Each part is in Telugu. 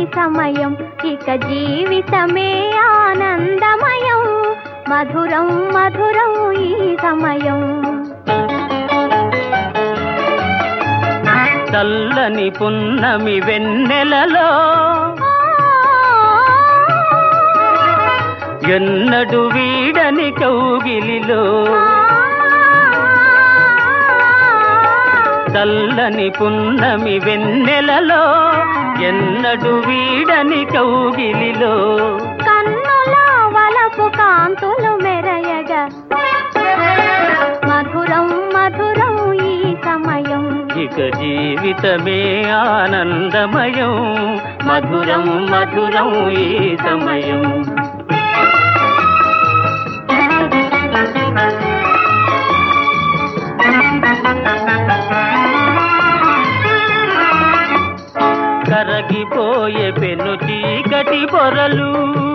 సమయం ఇక జీవితమే ఆనందమయం మధురం మధురం ఈ సమయం చల్లని పున్నమి వెన్నెలలో ఎన్నడు వీడని కౌగిలిలో చల్లని పున్నమి వెన్నెలలో ఎన్నడు వీడని కౌగిలిలో కన్నుల వలపు కాంతులు మెరయగా మధురం మధురం ఈ సమయం ఇక జీవితమే ఆనందమయం మధురం మధురం ఈ సమయం కరగిపోయే పెను చీకటి పొరలు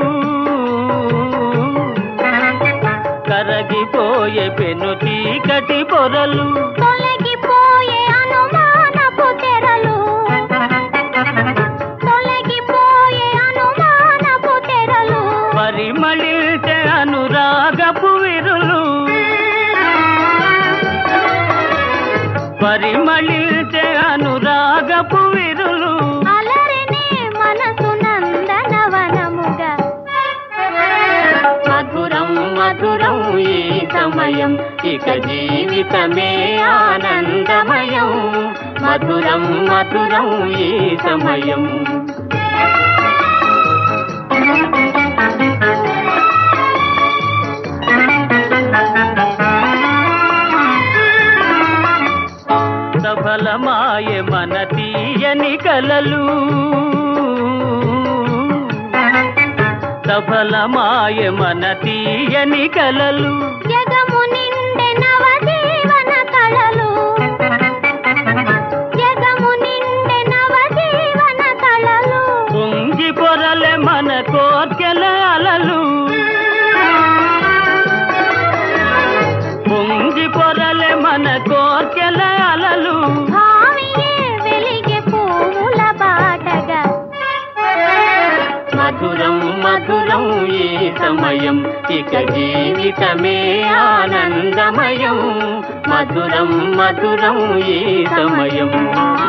కరగిపోయే పెను చీకటి పొరలు తొలగిపోయే అనుమానపు తెరలు తొలగిపోయే అనుమానపు తెరలు పరిమళించే అనురాగపు విరులు పరిమళించే అనురాగపు విరులు అలరినే మనసు నందనవనముగా మధురం మధురం ఈ సమయం ఇక జీవితమే ఆనందమయం మధురం మధురం ఈ సమయం సఫలమాయ మన తీయని కలలు సఫలమాయ మన తీయని కలలు జగము నిండె నవజీవన కళలు జగము నిండె నవజీవన కళలు పొంగి పొరలే మన కోర్కెల అలలు పొంగి పొరలే మన కోర్కెల అలలు భావియే వెలిగే పువ్వుల బాటగా మధురం మధురం ఈ సమయం ఇక జీవితమే ఆనందమయం మధురం మధురం ఈ సమయం